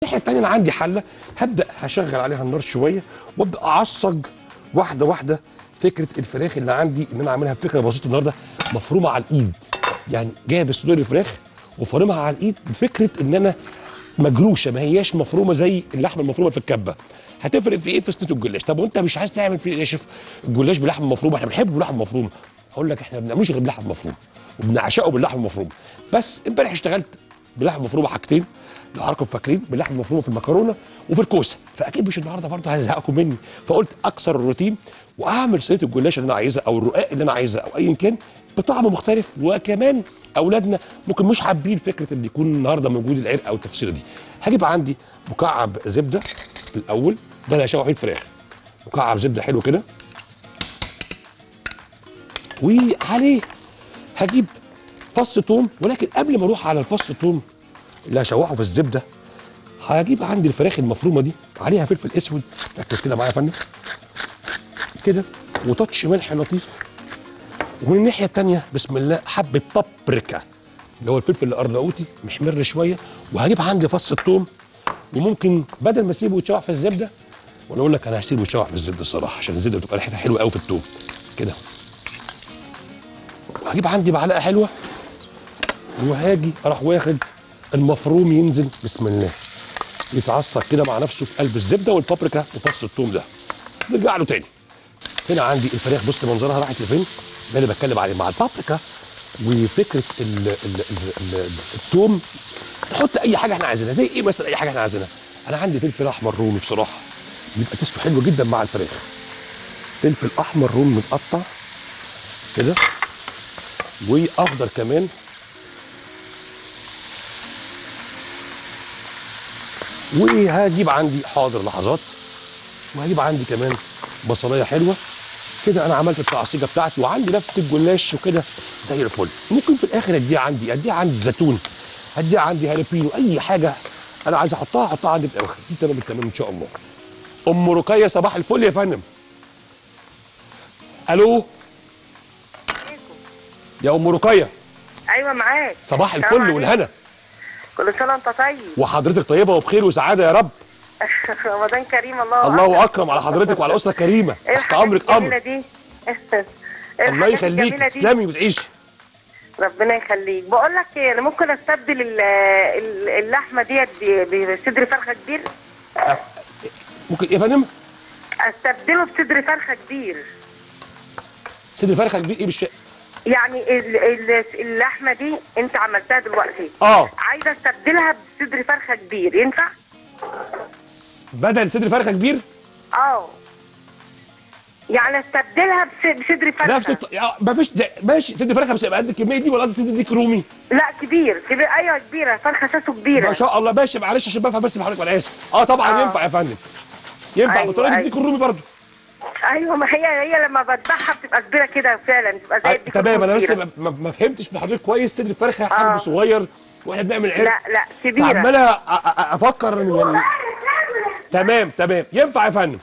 الناحيه الثانيه انا عندي حله هبدا هشغل عليها النار شويه وابدا اعصج واحده واحده فكره الفراخ اللي عندي ان انا اعملها بفكره بسيطه النهارده مفرومه على الايد يعني جايب صدور الفراخ وفارمها على الايد بفكره ان انا مجروشه ما هياش مفرومه زي اللحمه المفرومه في الكبه هتفرق في ايه في صينيه الجلاش طب وانت مش عايز تعمل في ايه يا شيف الجلاش بلحمه مفرومه احنا بنحبه بلحمه مفرومه اقول لك احنا ما بنعملوش غير بلحمه مفرومه وبنعشقه باللحمه المفرومه بس امبارح اشتغلت بلحمه مفرومه حاجتين لو حضراتكم فاكرين باللحمه المفرومه في المكرونه وفي الكوسه فاكيد مش النهارده برضه هيزهقكم مني فقلت اكسر الروتين واعمل صينيه الجلاش اللي انا عايزها او الرقاق اللي انا عايزها او ايا كان بطعم مختلف وكمان اولادنا ممكن مش حابين فكره ان يكون النهارده موجود العرق او التفصيله دي هجيب عندي مكعب زبده الاول ده اللي هشوح فيه الفراخ مكعب زبده حلو كده وعليه هجيب فص توم ولكن قبل ما اروح على الفص التوم اللي هشوحه في الزبده هجيب عندي الفراخ المفرومه دي عليها فلفل اسود ركز كده معايا يا فندم كده وتاتش ملح لطيف ومن الناحيه الثانيه بسم الله حبه بابريكا اللي هو الفلفل الارناؤوطي محمر شويه وهجيب عندي فص الثوم وممكن بدل ما اسيبه يتشوح في الزبده وانا اقول لك انا هسيبه يتشوح في الزبده الصراحه عشان الزبده بتبقى ريحتها حلوه قوي في الثوم كده هجيب عندي معلقه حلوه وهاجي اروح واخد المفروم ينزل بسم الله يتعصر كده مع نفسه في قلب الزبده والبابريكا وفص الثوم ده نرجع له تاني هنا عندي الفراخ بص منظرها راحت لفين ده اللي بتكلم عليه مع البابريكا وفكره ال ال ال ال الثوم نحط اي حاجه احنا عايزينها زي ايه مثلا اي حاجه احنا عايزينها انا عندي فلفل احمر رومي بصراحه بيبقى تيسته حلو جدا مع الفراخ فلفل احمر رومي متقطع كده واخضر كمان وهجيب عندي حاضر لحظات وهجيب عندي كمان بصلايه حلوه كده انا عملت التعصيجه بتاعتي وعندي لفه الجلاش وكده زي الفل ممكن في الاخر اديها عندي اديها عندي زيتون اديها عندي هالبينو اي حاجه انا عايز احطها احطها عندي في الاخر دي تمام التمام ان شاء الله ام رقيه صباح الفل يا فندم الو يا ام رقيه ايوه معاك صباح السلام الفل عليكم. والهنا كل سنه وانت طيب وحضرتك طيبه وبخير وسعاده يا رب رمضان كريم الله الله اكرم على حضرتك وعلى اسره كريمه ايه تحت الحاجات امرك الجميلة امر دي إيه الله الحاجات يخليك الجميلة دي؟ تسلمي وتعيشي ربنا يخليك بقول لك ايه انا ممكن استبدل ال- ال- اللحمه ديت ب- بصدر فرخه كبير ممكن ايه يا فندم استبدله بصدر فرخه كبير صدر فرخه كبير ايه مش فاهم يعني ال- ال- اللحمه دي انت عملتها دلوقتي اه عايزه استبدلها بصدر فرخه كبير ينفع بدل صدر فرخه كبير اه يعني استبدلها بس- بصدر فرخه نفس الط... يا- ما فيش زي... ماشي صدر فرخه مش هيبقى قد الكميه دي ولا قصدي صدر ديك رومي لا كبير كبير ايوه كبيره فرخه اساسه كبيره ما شاء الله ماشي معلش عشان بفهم بس بحضرتك انا اسف اه طبعا آه. ينفع يا فندم ينفع أيوة، بطريقه أيوة. الديك الرومي برضه ايوه ما هي هي لما بذبحها بتبقى كبيره كده فعلا بتبقى زي آه، الديك تمام انا بس الكبيرة. ما, ما ما فهمتش من حضرتك كويس صدر الفرخه حجمه آه. صغير واحنا بنعمل عرق لا لا كبيره فعمال أ- أ- افكر إن يعني تمام تمام ينفع يا فندم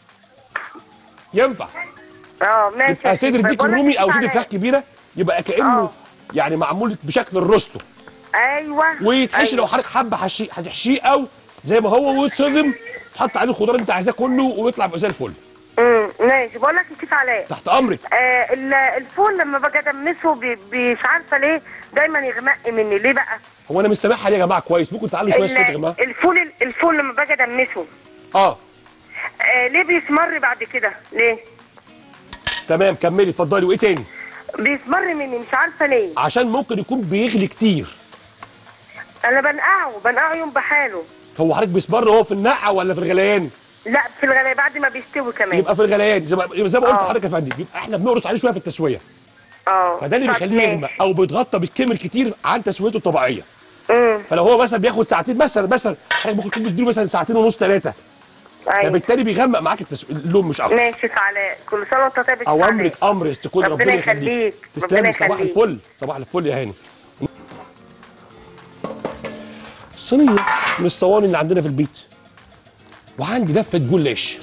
ينفع اه ماشي يبقى صدر الديك بقول لك الرومي او كيف صدر على- فراخ كبيره يبقى كانه آه. يعني معمول بشكل الروستو ايوه ويتحشي أيوة. لو حضرتك حابه حشي هتحشيه او زي ما هو ويتصدم تحط عليه الخضار اللي انت عايزاه كله ويطلع يبقى زي الفل امم ماشي بقول لك كيف علاء تحت امرك آه ال- الفول لما باجي ادمسه بي- بي- مش عارفه ليه دايما يغمق مني ليه بقى هو انا مش سامعها ليه يا جماعه كويس ممكن تعلي شويه الصوت يا ال- جماعه الفول الفول لما باجي ادمسه اه آه ليه بيسمر بعد كده ليه تمام كملي اتفضلي وايه تاني بيسمر مني مش عارفه ليه عشان ممكن يكون بيغلي كتير انا بنقعه بنقعه يوم بحاله هو حضرتك بيسمر هو في النقعه ولا في الغليان لا في الغلاية بعد ما بيستوي كمان يبقى في الغليان زي ما زي ما قلت آه. لحضرتك يا فندم يبقى احنا بنقرص عليه شويه في التسويه اه فده اللي طب بيخليه ماشي. يغمق او بيتغطى بالكمر كتير عن تسويته الطبيعيه امم فلو هو مثلا بياخد ساعتين مثلا مثلا حضرتك ممكن تكون بتديله مثلا ساعتين ونص ثلاثه ايوه فبالتالي بيغمق معاك التسو... اللون مش اكتر ماشي يا علاء كل سنه وانت طيب يا شيخ علاء. اوامرك امر استكون ربنا ربنا يخليك، يخليك ربنا تسلمي صباح يخليك. الفل صباح الفل يا هاني صينيه من الصواني اللي عندنا في البيت وعندي لفه جلاش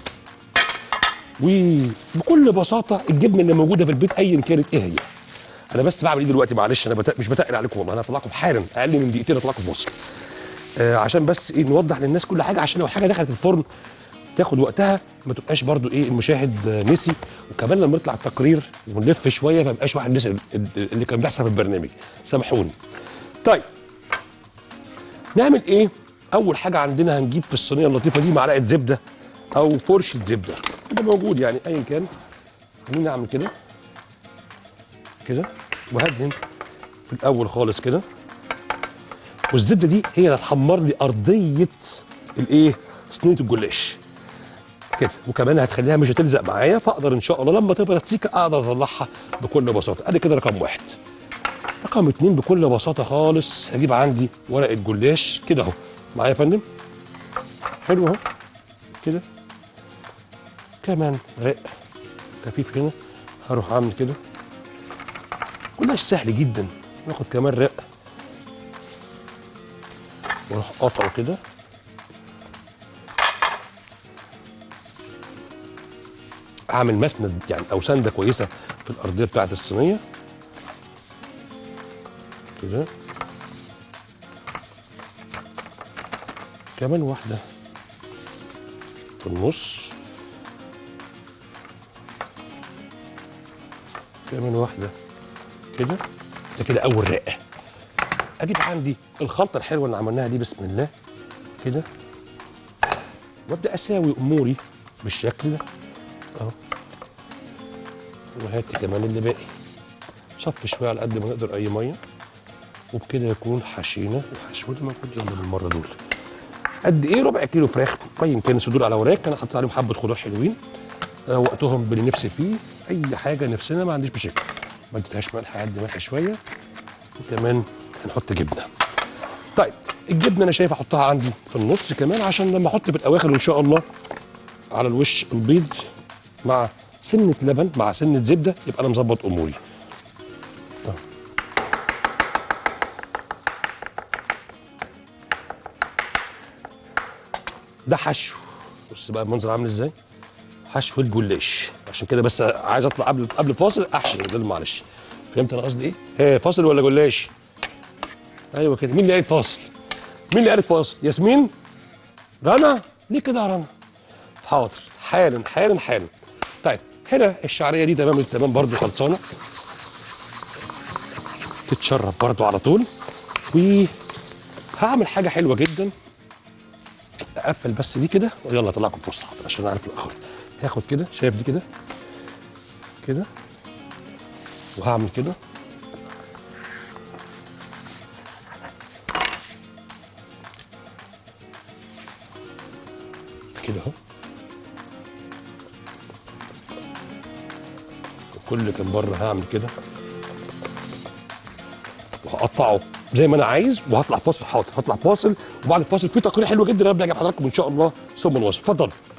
وبكل بساطه الجبنه اللي موجوده في البيت ايا كانت ايه هي انا بس بعمل ايه دلوقتي معلش انا بت... مش بتقل عليكم والله انا هطلعكم حالا اقل من دقيقتين اطلعكم في مصر آه عشان بس ايه نوضح للناس كل حاجه عشان لو حاجه دخلت الفرن تاخد وقتها ما تبقاش برضو ايه المشاهد آه، نسي وكمان لما نطلع التقرير ونلف شويه ما يبقاش واحد نسي ال- ال- اللي كان بيحصل في البرنامج سامحوني طيب نعمل ايه اول حاجه عندنا هنجيب في الصينيه اللطيفه دي معلقه زبده او فرشه زبده ده موجود يعني ايا كان خلينا نعمل كده كده وهدهن في الاول خالص كده والزبده دي هي اللي هتحمر لي ارضيه الايه صينيه الجلاش كده وكمان هتخليها مش هتلزق معايا فاقدر ان شاء الله لما تبرد سيكه اقدر اطلعها بكل بساطه ادي كده رقم واحد رقم اتنين بكل بساطه خالص هجيب عندي ورقه جلاش كده اهو معايا يا فندم حلو اهو كده كمان رق خفيف كده هروح اعمل كده جلاش سهل جدا ناخد كمان رق واروح قاطعه كده اعمل مسند يعني او سنده كويسه في الارضيه بتاعت الصينيه كده كمان واحده في النص كمان واحده كده ده كده اول رقه اجيب عندي الخلطه الحلوه اللي عملناها دي بسم الله كده وابدا اساوي اموري بالشكل ده اهو وهات كمان اللي باقي صف شويه على قد ما نقدر اي ميه وبكده يكون حشينا الحشو ده موجود يلا بالمره دول قد ايه ربع كيلو فراخ ايا كان صدور على وراك انا حطيت عليهم حبه خضار حلوين آه وقتهم باللي نفسي فيه اي حاجه نفسنا ما عنديش مشاكل ما اديتهاش ملح قد ملح شويه وكمان هنحط جبنه طيب الجبنه انا شايف احطها عندي في النص كمان عشان لما احط في الاواخر ان شاء الله على الوش البيض مع سنه لبن مع سنه زبده يبقى انا مظبط اموري آه. ده حشو بص بقى المنظر عامل ازاي حشو الجلاش عشان كده بس عايز اطلع قبل قبل الفاصل احشي ده معلش فهمت انا قصدي ايه؟ ايه فاصل ولا جلاش؟ ايوه كده مين اللي قالت فاصل؟ مين اللي قالت فاصل؟ ياسمين؟ رنا؟ ليه كده يا رنا؟ حاضر حالا حالا حالا طيب هنا الشعريه دي تمام التمام برضو خلصانه تتشرب برضو على طول وهعمل حاجه حلوه جدا اقفل بس دي كده ويلا اطلعكم بوست حاضر عشان اعرف الاخر هاخد كده شايف دي كده كده وهعمل كده كده اهو وكل اللي كان بره هعمل كده وهقطعه زي ما انا عايز وهطلع فاصل حاضر هطلع فاصل وبعد الفاصل في تقرير حلو جدا قبل اجي حضراتكم ان شاء الله ثم نواصل اتفضل